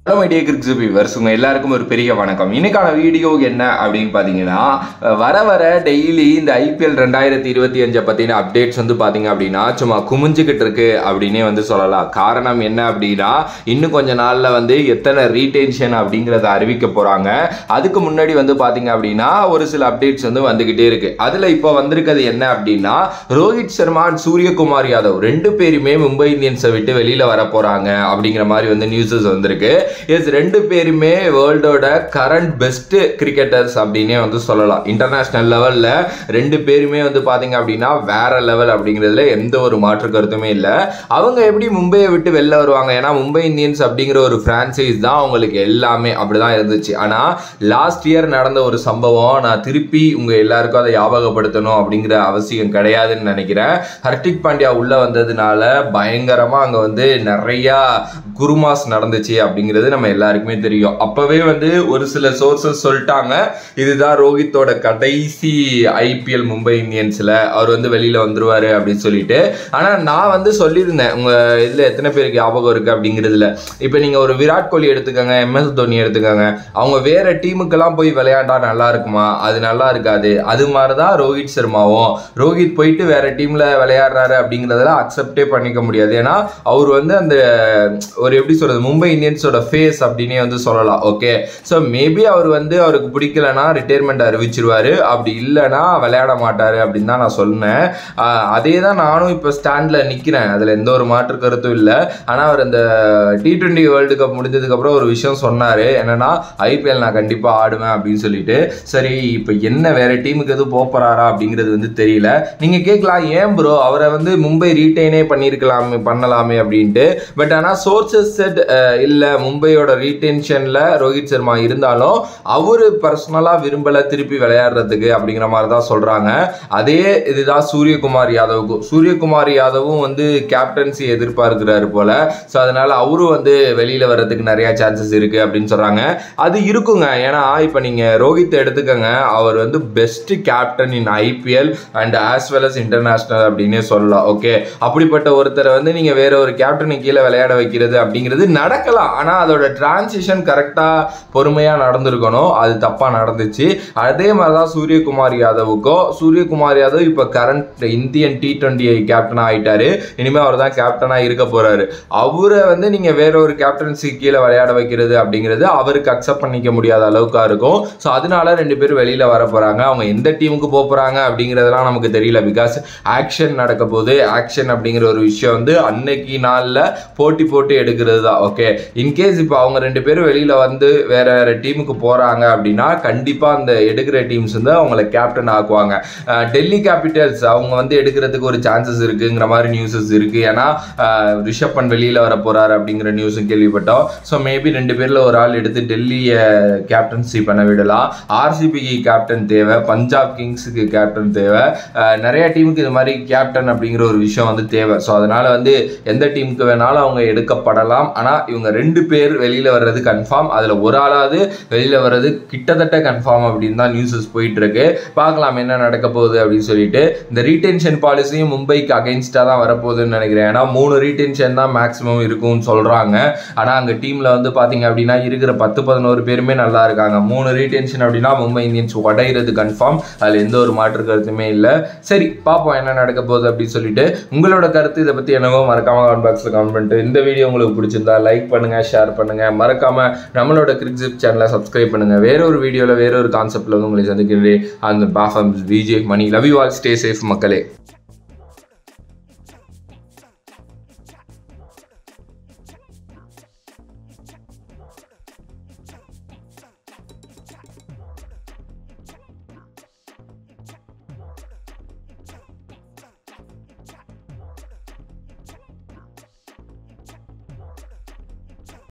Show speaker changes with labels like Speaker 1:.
Speaker 1: hello my dear கிரிக்ஸ் viewers உங்கள் எல்லாருக்கும் ஒரு பெரிய வணக்கம் இன்னைக்கான வீடியோ என்ன அப்படின்னு பார்த்தீங்கன்னா அஹ் வர வர டெய்லி இந்த ஐபிஎல் ரெண்டாயிரத்தி இருபத்தி அஞ்சை பற்றின அப்டேட்ஸ் வந்து பார்த்தீங்க அப்படின்னா சும்மா குமிஞ்சுக்கிட்டு இருக்கு அப்படின்னே வந்து சொல்லலாம் காரணம் என்ன அப்படின்னா இன்னும் கொஞ்ச நாளில் வந்து எத்தனை ரீடென்ஷன் அப்படிங்கிறத அறிவிக்க போகிறாங்க அதுக்கு முன்னாடி வந்து பார்த்தீங்க அப்படின்னா ஒரு சில அப்டேட்ஸ் வந்து வந்துக்கிட்டே இருக்கு அதில் இப்போ வந்திருக்கிறது என்ன அப்படின்னா ரோஹித் சர்மா and சூரியகுமார் யாதவ் ரெண்டு பேருமே மும்பை இந்தியன்ஸை விட்டு வெளியில் வர போகிறாங்க அப்படிங்கிற மாதிரி வந்து நியூஸஸ் வந்திருக்கு எஸ் ரெண்டு பேருமே வேர்ல்டோட கரண்ட் பெஸ்ட் கிரிக்கெட்டர்ஸ் அப்படின்னே வந்து சொல்லலாம் இன்டர்நேஷ்னல் லெவலில் ரெண்டு பேருமே வந்து பார்த்தீங்க அப்படின்னா வேற லெவல் அப்படிங்கிறதுல எந்த ஒரு மாற்று கருத்துமே இல்லை அவங்க எப்படி மும்பையை விட்டு வெளில வருவாங்க ஏன்னா மும்பை இந்தியன்ஸ் அப்படிங்கிற ஒரு ஃப்ரான்ச்சைஸ் தான் அவங்களுக்கு எல்லாமே அப்படிதான் இருந்துச்சு ஆனால் லாஸ்ட் இயர் நடந்த ஒரு சம்பவம் நான் திருப்பி உங்கள் எல்லாருக்கும் அதை ஞாபகப்படுத்தணும் அப்படிங்கிற அவசியம் கிடையாதுன்னு நினைக்கிறேன் ஹர்திக் பாண்டியா உள்ளே வந்ததுனால பயங்கரமாக அங்கே வந்து நிறையா குருமாஸ் நடந்துச்சு அப்படிங்கிறது நம்ம எல்லாருக்குமே தெரியும் அப்போவே வந்து ஒரு சில சோர்சஸ் சொல்லிட்டாங்க இதுதான் ரோஹித்தோட கடைசி ஐபிஎல் மும்பை இந்தியன்ஸில் அவர் வந்து வெளியில் வந்துருவாரு அப்படின்னு சொல்லிட்டு ஆனால் நான் வந்து சொல்லியிருந்தேன் உங்கள் இதில் எத்தனை பேருக்கு ஞாபகம் இருக்குது அப்படிங்கிறதுல இப்போ நீங்கள் ஒரு விராட் கோலி எடுத்துக்கோங்க எம்எஸ் தோனி எடுத்துக்கோங்க அவங்க வேற டீமுக்கெல்லாம் போய் விளையாண்டா நல்லா இருக்குமா அது நல்லா இருக்காது அது மாதிரி தான் ரோஹித் சர்மாவும் ரோஹித் போயிட்டு வேற டீமில் விளையாடுறாரு அப்படிங்கிறதெல்லாம் அக்செப்டே பண்ணிக்க முடியாது ஏன்னா அவர் வந்து அந்த ஒரு எப்படி சொல்றது மும்பை இந்தியன்ஸோட ஃபேஸ் அப்படின்னே வந்து சொல்லலாம் ஓகே ஸோ மேபி அவர் வந்து அவருக்கு பிடிக்கலனா ரிட்டையர்மெண்ட் அறிவிச்சிருவாரு அப்படி இல்லைன்னா விளையாட மாட்டாரு அப்படின்னு தான் நான் சொன்னேன் ஆஹ் அதே தான் நானும் இப்போ ஸ்டாண்டில் நிற்கிறேன் அதில் எந்த ஒரு மாற்று கருத்தும் இல்லை ஆனால் அவர் அந்த டி டுவெண்ட்டி வேர்ல்டு கப் முடிஞ்சதுக்கப்புறம் ஒரு விஷயம் சொன்னார் என்னன்னா ஐபிஎல் நான் கண்டிப்பாக ஆடுவேன் அப்படின்னு சொல்லிட்டு சரி இப்போ என்ன வேற டீமுக்கு எதுவும் போக போறாரா அப்படிங்கிறது வந்து தெரியல நீங்கள் கேட்கலாம் ஏன் ப்ரோ அவரை வந்து மும்பை ரீட்டைனே பண்ணியிருக்கலாமே பண்ணலாமே அப்படின்ட்டு பட் ஆனால் சோர்சஸ் செட் இல்லை மும்பையோட ரீடென்ஷனில் ரோஹித் சர்மா இருந்தாலும் அவரு பர்சனலாக விரும்பலை திருப்பி விளையாடுறதுக்கு அப்படிங்கிற மாதிரி தான் சொல்கிறாங்க அதே இதுதான் சூரியகுமார் யாதவுக்கும் சூரியகுமார் யாதவும் வந்து கேப்டன்சி எதிர்பார்க்கிறாரு போல ஸோ அதனால அவரும் வந்து வெளியில் வர்றதுக்கு நிறைய சான்சஸ் இருக்குது அப்படின்னு சொல்கிறாங்க அது இருக்குங்க ஏன்னா இப்போ நீங்கள் ரோஹித் எடுத்துக்கோங்க அவர் வந்து best captain in IPL and as well as international அப்படின்னே சொல்லலாம் ஓகே அப்படிப்பட்ட ஒருத்தரை வந்து நீங்கள் வேற ஒரு கேப்டனுக்கு கீழே விளையாட வைக்கிறது அப்படிங்கிறது நடக்கலாம் ஆனால் அதோட டிரான்சிஷன் கரெக்டாக பொறுமையாக நடந்திருக்கணும் அது தப்பாக நடந்துச்சு அதே மாதிரி தான் சூரியகுமார் யாதவுக்கும் சூரியகுமார் யாதவ் இப்போ கரண்ட் இந்தியன் டி டுவெண்ட்டி கேப்டனாக ஆயிட்டாரு இனிமேல் அவர் தான் கேப்டனாக இருக்க போறாரு அவரை வந்து நீங்கள் வேற ஒரு கேப்டன்சி கீழே விளையாட வைக்கிறது அப்படிங்கிறது அவருக்கு அக்செப்ட் பண்ணிக்க முடியாத அளவுக்கா இருக்கும் ஸோ அதனால ரெண்டு பேரும் வெளியில் வர போகிறாங்க அவங்க எந்த டீமுக்கு போக போகிறாங்க அப்படிங்கிறதெல்லாம் நமக்கு தெரியல பிகாஸ் ஆக்ஷன் நடக்க போது ஆக்ஷன் அப்படிங்கிற ஒரு விஷயம் வந்து அன்னைக்கு நாளில் போட்டி போட்டு எடுக்கிறது தான் ஓகே இன்கேஸ் இப்போ அவங்க ரெண்டு பேரும் வெளியில் வந்து வேற வேற டீமுக்கு போகிறாங்க அப்படின்னா கண்டிப்பாக அந்த எடுக்கிற டீம்ஸ் வந்து அவங்கள கேப்டன் ஆக்குவாங்க அஹ் டெல்லி கேபிட்டல்ஸ் அவங்க வந்து எடுக்கிறதுக்கு ஒரு சான்சஸ் இருக்குங்கிற மாதிரி நியூஸஸ் இருக்குது ஏன்னா அஹ் ரிஷப் பண்ட் வெளியில் வர போகிறாரு அப்படிங்கிற நியூஸும் கேள்விப்பட்டோம் ஸோ மேபி ரெண்டு பேரில் ஒரு ஆள் எடுத்து டெல்லியை கேப்டன்சி பண்ண விடலாம் ஆர்சிபிக்கு கேப்டன் தேவை பஞ்சாப் கிங்ஸுக்கு கேப்டன் தேவை அஹ் நிறைய டீமுக்கு இது மாதிரி கேப்டன் அப்படிங்கிற ஒரு விஷயம் வந்து தேவை ஸோ அதனால வந்து எந்த டீமுக்கு வேணாலும் அவங்க எடுக்கப்படலாம் ஆனால் இவங்க ரெண்டு பேர் வெளியில் வர்றது கன்ஃபார்ம் அதில் ஒரு ஆளாவது வெளியில் வர்றது கிட்டத்தட்ட கன்ஃபார்ம் அப்படின்னு தான் நியூஸஸ் போயிட்டு இருக்கு பார்க்கலாம் என்ன நடக்க போகுது அப்படின்னு சொல்லிட்டு இந்த ரீடென்ஷன் பாலிசியும் மும்பைக்கு அகைன்ஸ்டாக தான் வரப்போகுதுன்னு நினைக்கிறேன் ஏன்னா மூணு ரீடென்ஷன் தான் மேக்ஸிமம் இருக்கும்னு சொல்கிறாங்க ஆனால் அங்கே டீமில் வந்து பார்த்தீங்க அப்படின்னா இருக்கிற பத்து பதினோரு பேருமே நல்லா இருக்காங்க மூணு ரீடென்ஷன் அப்படின்னா மும்பை இந்தியன்ஸ் உடையிறது கன்ஃபார்ம் அதில் எந்த ஒரு மாற்று கருத்துமே இல்லை சரி பார்ப்போம் என்ன நடக்க போகுது அப்படின்னு சொல்லிட்டு உங்களோட கருத்து இதை பற்றி என்னவோ மறக்காம கமெண்ட் பாக்ஸில் கமெண்ட் பண்ணிட்டு இந்த வீடியோ உங்களுக்கு பிடிச்சிருந்தா லைக் பண்ணுங்க ஷேர் பண்ணுங்க மறக்காம நம்மளோட கிரிக்ஸிப் சேனலை சப்ஸ்கிரைப் பண்ணுங்க வேற ஒரு வீடியோவில் வேற ஒரு கான்செப்ட்ல வந்து உங்களை சந்திக்கிறேன் அந்த பாஃபம் Vijay Mani love you all stay safe மக்களே